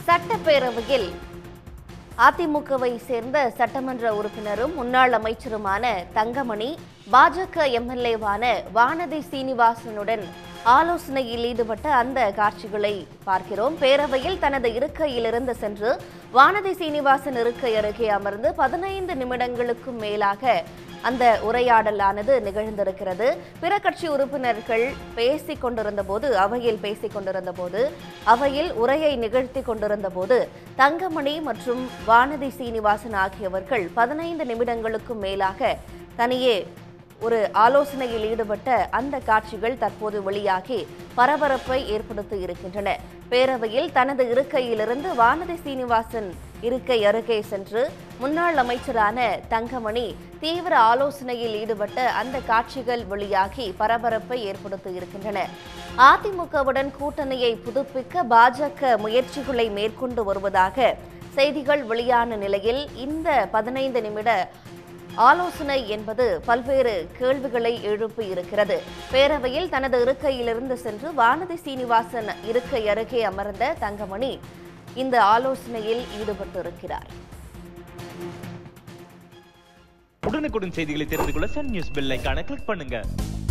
சட்டப்பேரவையில் அதிமுகவை சேர்ந்த சட்டமன்ற உறுப்பினரும் முன்னாள் அமைச்சருமான தங்கமணி பாஜக எம்எல்ஏவான வானதி சீனிவாசனுடன் ஆலோசனையில் ஈடுபட்ட அந்த காட்சிகளை பார்க்கிறோம் பேரவையில் தனது இருக்கையிலிருந்து சென்று வானதி சீனிவாசன் இருக்கை அருகே அமர்ந்து பதினைந்து நிமிடங்களுக்கும் மேலாக அந்த உரையாடலானது நிகழ்ந்திருக்கிறது பிற கட்சி உறுப்பினர்கள் பேசிக் கொண்டிருந்த போது அவையில் பேசிக் கொண்டிருந்த போது அவையில் உரையை நிகழ்த்தி கொண்டிருந்த போது தங்கமணி மற்றும் வானதி சீனிவாசன் ஆகியவர்கள் பதினைந்து நிமிடங்களுக்கும் மேலாக தனியே ஒரு ஆலோசனையில் ஈடுபட்ட அந்த காட்சிகள் தற்போது வெளியாகி பரபரப்பை ஏற்படுத்தி இருக்கின்றன பேரவையில் தனது இருக்கையிலிருந்து வானதி சீனிவாசன் இருக்கை அருகே சென்று முன்னாள் அமைச்சரான தங்கமணி தீவிர ஆலோசனையில் ஈடுபட்ட அந்த காட்சிகள் வெளியாகி பரபரப்பை ஏற்படுத்தி இருக்கின்றன அதிமுகவுடன் கூட்டணியை புதுப்பிக்க பாஜக முயற்சிகளை மேற்கொண்டு வருவதாக செய்திகள் வெளியான நிலையில் இந்த பதினைந்து நிமிட ஆலோசனை என்பது பல்வேறு கேள்விகளை எழுப்பி இருக்கிறது பேரவையில் தனது இருக்கையிலிருந்து சென்று வானதி சீனிவாசன் இருக்கை அருகே அமர்ந்த தங்கமணி இந்த ஆலோசனையில் ஈடுபட்டிருக்கிறார் உடனுக்குடன் செய்திகளை தெரிந்து கொள்ள சன் நியூஸ் பெல் ஐகானை கிளிக் பண்ணுங்க